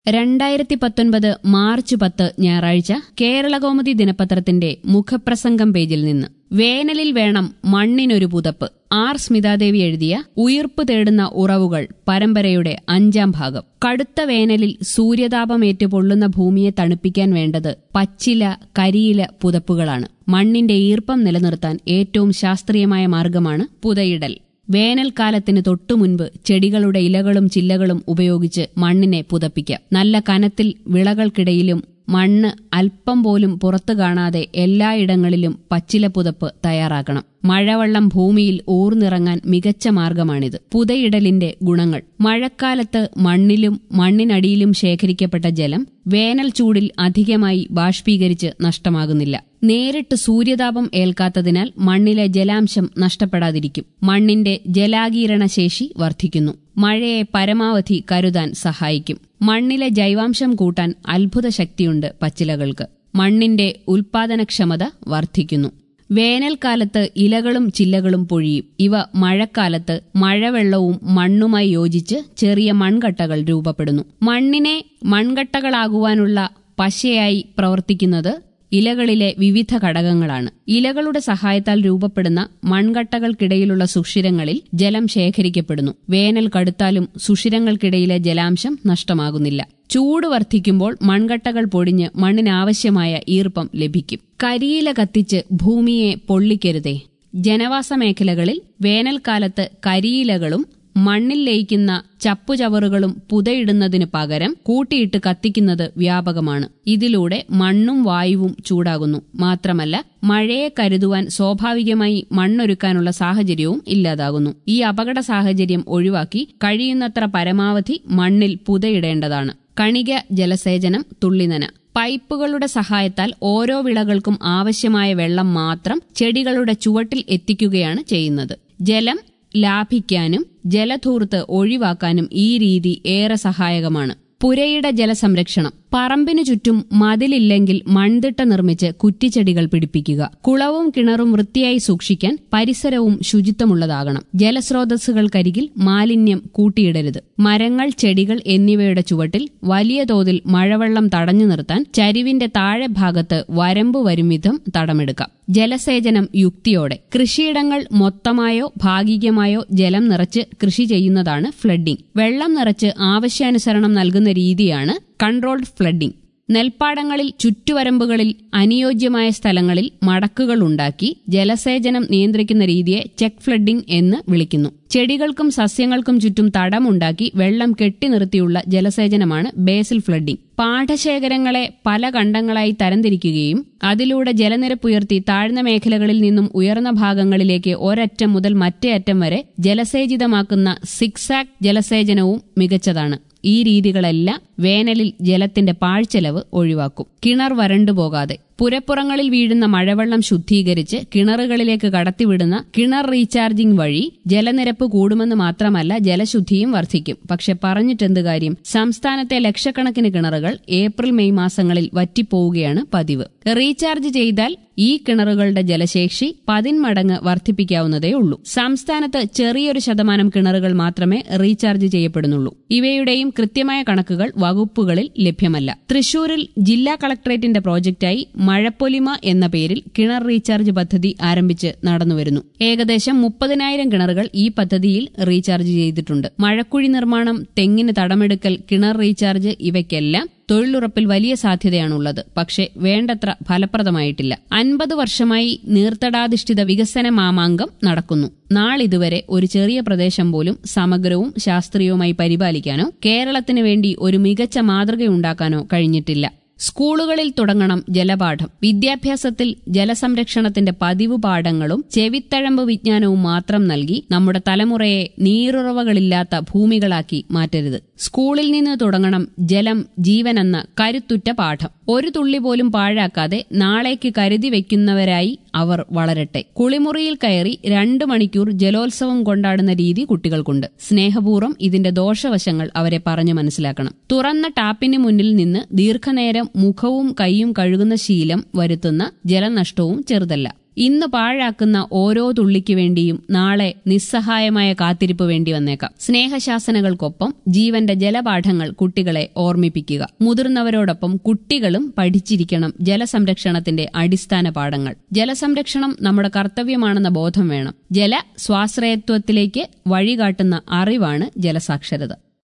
രണ്ടായിരത്തി പത്തൊൻപത് മാർച്ച് പത്ത് ഞായറാഴ്ച കേരളകൗമുദി ദിനപത്രത്തിന്റെ മുഖപ്രസംഗം പേജിൽ നിന്ന് വേനലിൽ വേണം മണ്ണിനൊരു പുതപ്പ് ആർ സ്മിതാദേവി എഴുതിയ ഉയിർപ്പ് തേടുന്ന ഉറവുകൾ പരമ്പരയുടെ അഞ്ചാം ഭാഗം കടുത്ത വേനലിൽ സൂര്യതാപമേറ്റ് പൊള്ളുന്ന ഭൂമിയെ തണുപ്പിക്കാൻ വേണ്ടത് പച്ചില കരിയില പുതപ്പുകളാണ് മണ്ണിന്റെ ഈർപ്പം നിലനിർത്താൻ ഏറ്റവും ശാസ്ത്രീയമായ മാർഗമാണ് പുതയിടൽ വേനൽക്കാലത്തിന് തൊട്ടുമുൻപ് ചെടികളുടെ ഇലകളും ചില്ലകളും ഉപയോഗിച്ച് മണ്ണിനെ പുതപ്പിക്കാം നല്ല കനത്തിൽ വിളകൾക്കിടയിലും മണ്ണ് അല്പം പോലും പുറത്തു കാണാതെ എല്ലായിടങ്ങളിലും പച്ചില പുതപ്പ് തയ്യാറാക്കണം മഴവെള്ളം ഭൂമിയിൽ ഊർന്നിറങ്ങാൻ മികച്ച മാർഗമാണിത് പുതയിടലിന്റെ ഗുണങ്ങൾ മഴക്കാലത്ത് മണ്ണിലും മണ്ണിനടിയിലും ശേഖരിക്കപ്പെട്ട ജലം വേനൽ ചൂടിൽ അധികമായി ബാഷ്പീകരിച്ച് നഷ്ടമാകുന്നില്ല നേരിട്ട് സൂര്യതാപം ഏൽക്കാത്തതിനാൽ മണ്ണിലെ ജലാംശം നഷ്ടപ്പെടാതിരിക്കും മണ്ണിന്റെ ജലാകീരണ ശേഷി വർദ്ധിക്കുന്നു മഴയെ പരമാവധി കരുതാൻ സഹായിക്കും മണ്ണിലെ ജൈവാംശം കൂട്ടാൻ അത്ഭുത ശക്തിയുണ്ട് പച്ചിലകൾക്ക് മണ്ണിന്റെ ഉൽപാദനക്ഷമത വർദ്ധിക്കുന്നു വേനൽക്കാലത്ത് ഇലകളും ചില്ലകളും പൊഴിയും ഇവ മഴക്കാലത്ത് മഴവെള്ളവും മണ്ണുമായി യോജിച്ച് ചെറിയ മൺകട്ടകൾ രൂപപ്പെടുന്നു മണ്ണിനെ മൺകട്ടകളാകുവാനുള്ള പശയായി പ്രവർത്തിക്കുന്നത് ഇലകളിലെ വിവിധ ഘടകങ്ങളാണ് ഇലകളുടെ സഹായത്താൽ രൂപപ്പെടുന്ന മൺകട്ടകൾക്കിടയിലുള്ള സുഷിരങ്ങളിൽ ജലം ശേഖരിക്കപ്പെടുന്നു വേനൽ കടുത്താലും സുഷിരങ്ങൾക്കിടയിലെ ജലാംശം നഷ്ടമാകുന്നില്ല ചൂട് വർദ്ധിക്കുമ്പോൾ മൺകട്ടകൾ പൊടിഞ്ഞ് മണ്ണിനാവശ്യമായ ഈർപ്പം ലഭിക്കും കരിയില കത്തിച്ച് ഭൂമിയെ പൊള്ളിക്കരുതേ ജനവാസ മേഖലകളിൽ വേനൽക്കാലത്ത് കരിയിലകളും മണ്ണിൽ ലയിക്കുന്ന ചപ്പുചവറുകളും പുതയിടുന്നതിന് പകരം കൂട്ടിയിട്ട് കത്തിക്കുന്നത് വ്യാപകമാണ് ഇതിലൂടെ മണ്ണും വായുവും ചൂടാകുന്നു മാത്രമല്ല മഴയെ കരുതുവാൻ സ്വാഭാവികമായി മണ്ണൊരുക്കാനുള്ള സാഹചര്യവും ഇല്ലാതാകുന്നു ഈ അപകട സാഹചര്യം ഒഴിവാക്കി കഴിയുന്നത്ര പരമാവധി മണ്ണിൽ പുതയിടേണ്ടതാണ് കണിക ജലസേചനം തുള്ളിനന പൈപ്പുകളുടെ സഹായത്താൽ ഓരോ വിളകൾക്കും ആവശ്യമായ വെള്ളം മാത്രം ചെടികളുടെ ചുവട്ടിൽ എത്തിക്കുകയാണ് ചെയ്യുന്നത് ജലം ലാഭിക്കാനും ജലധൂർത്ത് ഒഴിവാക്കാനും ഈ രീതി ഏറെ സഹായകമാണ് പുരയിട ജലസംരക്ഷണം പറമ്പിനു ചുറ്റും മതിലില്ലെങ്കിൽ മൺതിട്ട നിർമ്മിച്ച് കുറ്റിച്ചെടികൾ പിടിപ്പിക്കുക കുളവും കിണറും വൃത്തിയായി സൂക്ഷിക്കാൻ പരിസരവും ശുചിത്വമുള്ളതാകണം ജലസ്രോതസ്സുകൾക്കരികിൽ മാലിന്യം കൂട്ടിയിടരുത് മരങ്ങൾ ചെടികൾ എന്നിവയുടെ ചുവട്ടിൽ വലിയ തോതിൽ മഴവെള്ളം തടഞ്ഞു നിർത്താൻ ചരിവിന്റെ താഴെ ഭാഗത്ത് വരമ്പ് വരും വിധം തടമെടുക്കാം ജലസേചനം യുക്തിയോടെ കൃഷിയിടങ്ങൾ മൊത്തമായോ ഭാഗികമായോ ജലം നിറച്ച് കൃഷി ചെയ്യുന്നതാണ് ഫ്ലഡിംഗ് വെള്ളം നിറച്ച് ആവശ്യാനുസരണം നൽകുന്ന രീതിയാണ് കൺട്രോൾഡ് ഫ്ലഡിംഗ് നെൽപ്പാടങ്ങളിൽ ചുറ്റുവരമ്പുകളിൽ അനുയോജ്യമായ സ്ഥലങ്ങളിൽ മടക്കുകൾ ഉണ്ടാക്കി ജലസേചനം നിയന്ത്രിക്കുന്ന രീതിയെ ചെക്ക് ഫ്ലഡിംഗ് എന്ന് വിളിക്കുന്നു ചെടികൾക്കും സസ്യങ്ങൾക്കും ചുറ്റും തടമുണ്ടാക്കി വെള്ളം കെട്ടിനിർത്തിയുള്ള ജലസേചനമാണ് ബേസിൽ ഫ്ലഡിംഗ് പാഠശേഖരങ്ങളെ പല ഖണ്ഡങ്ങളായി തരംതിരിക്കുകയും അതിലൂടെ ജലനിരപ്പുയർത്തി താഴ്ന്ന മേഖലകളിൽ നിന്നും ഉയർന്ന ഭാഗങ്ങളിലേക്ക് ഒരറ്റം മുതൽ മറ്റേ അറ്റം വരെ ജലസേചിതമാക്കുന്ന സിക്സാക് ജലസേചനവും മികച്ചതാണ് ഈ രീതികളെല്ലാം വേനലിൽ ജലത്തിന്റെ പാഴ്ചെലവ് ഒഴിവാക്കും കിണർ വരണ്ടുപോകാതെ പുരപ്പുറങ്ങളിൽ വീഴുന്ന മഴവെള്ളം ശുദ്ധീകരിച്ച് കിണറുകളിലേക്ക് കടത്തിവിടുന്ന കിണർ റീചാർജിംഗ് വഴി ജലനിരപ്പ് കൂടുമെന്ന് മാത്രമല്ല ജലശുദ്ധിയും വർദ്ധിക്കും പക്ഷെ പറഞ്ഞിട്ടെന്ത് കാര്യം സംസ്ഥാനത്തെ ലക്ഷക്കണക്കിന് കിണറുകൾ ഏപ്രിൽ മെയ് മാസങ്ങളിൽ വറ്റിപ്പോവുകയാണ് പതിവ് റീചാർജ് ചെയ്താൽ ഈ കിണറുകളുടെ ജലശേഷി പതിന്മടങ്ങ് വർദ്ധിപ്പിക്കാവുന്നതേ ഉള്ളൂ സംസ്ഥാനത്ത് ചെറിയൊരു ശതമാനം കിണറുകൾ മാത്രമേ റീചാർജ് ചെയ്യപ്പെടുന്നുള്ളൂ ഇവയുടെയും കൃത്യമായ കണക്കുകൾ വകുപ്പുകളിൽ ലഭ്യമല്ല തൃശൂരിൽ ജില്ലാ കളക്ടറേറ്റിന്റെ പ്രോജക്റ്റായി മഴപ്പൊലിമ എന്ന പേരിൽ കിണർ റീചാർജ് പദ്ധതി ആരംഭിച്ച് നടന്നുവരുന്നു ഏകദേശം മുപ്പതിനായിരം കിണറുകൾ ഈ പദ്ധതിയിൽ റീചാർജ് ചെയ്തിട്ടുണ്ട് മഴക്കുഴി നിർമ്മാണം തെങ്ങിന് തടമെടുക്കൽ കിണർ റീചാർജ് ഇവയ്ക്കെല്ലാം തൊഴിലുറപ്പിൽ വലിയ സാധ്യതയാണുള്ളത് പക്ഷേ വേണ്ടത്ര ഫലപ്രദമായിട്ടില്ല അൻപത് വർഷമായി നീർത്തടാധിഷ്ഠിത വികസന മാമാങ്കം നടക്കുന്നു നാളിതുവരെ ഒരു ചെറിയ പ്രദേശം പോലും സമഗ്രവും ശാസ്ത്രീയവുമായി പരിപാലിക്കാനോ കേരളത്തിന് വേണ്ടി ഒരു മികച്ച മാതൃകയുണ്ടാക്കാനോ കഴിഞ്ഞിട്ടില്ല സ്കൂളുകളിൽ തുടങ്ങണം ജലപാഠം വിദ്യാഭ്യാസത്തിൽ ജലസംരക്ഷണത്തിന്റെ പതിവ് പാഠങ്ങളും ചെവിത്തഴമ്പ് വിജ്ഞാനവും മാത്രം നൽകി നമ്മുടെ തലമുറയെ നീറുറവകളില്ലാത്ത ഭൂമികളാക്കി മാറ്റരുത് സ്കൂളിൽ നിന്ന് തുടങ്ങണം ജലം ജീവനെന്ന കരുത്തുറ്റ പാഠം ഒരു തുള്ളി പോലും പാഴാക്കാതെ നാളേക്ക് കരുതി വെക്കുന്നവരായി അവർ വളരട്ടെ കുളിമുറിയിൽ കയറി രണ്ടു മണിക്കൂർ ജലോത്സവം കൊണ്ടാടുന്ന രീതി കുട്ടികൾക്കുണ്ട് സ്നേഹപൂർവ്വം ഇതിന്റെ ദോഷവശങ്ങൾ അവരെ പറഞ്ഞു മനസ്സിലാക്കണം തുറന്ന ടാപ്പിന് മുന്നിൽ നിന്ന് ദീർഘനേരം മുഖവും കൈയും കഴുകുന്ന ശീലം വരുത്തുന്ന ജലനഷ്ടവും ചെറുതല്ല ഇന്ന് പാഴാക്കുന്ന ഓരോ തുള്ളിക്കു വേണ്ടിയും നാളെ നിസ്സഹായമായ കാത്തിരിപ്പ് വേണ്ടി വന്നേക്കാം സ്നേഹശാസനകൾക്കൊപ്പം ജീവന്റെ ജലപാഠങ്ങൾ കുട്ടികളെ ഓർമ്മിപ്പിക്കുക മുതിർന്നവരോടൊപ്പം കുട്ടികളും പഠിച്ചിരിക്കണം ജലസംരക്ഷണത്തിന്റെ അടിസ്ഥാന പാഠങ്ങൾ ജലസംരക്ഷണം നമ്മുടെ കർത്തവ്യമാണെന്ന ബോധം വേണം ജല സ്വാശ്രയത്വത്തിലേക്ക് വഴികാട്ടുന്ന അറിവാണ് ജലസാക്ഷരത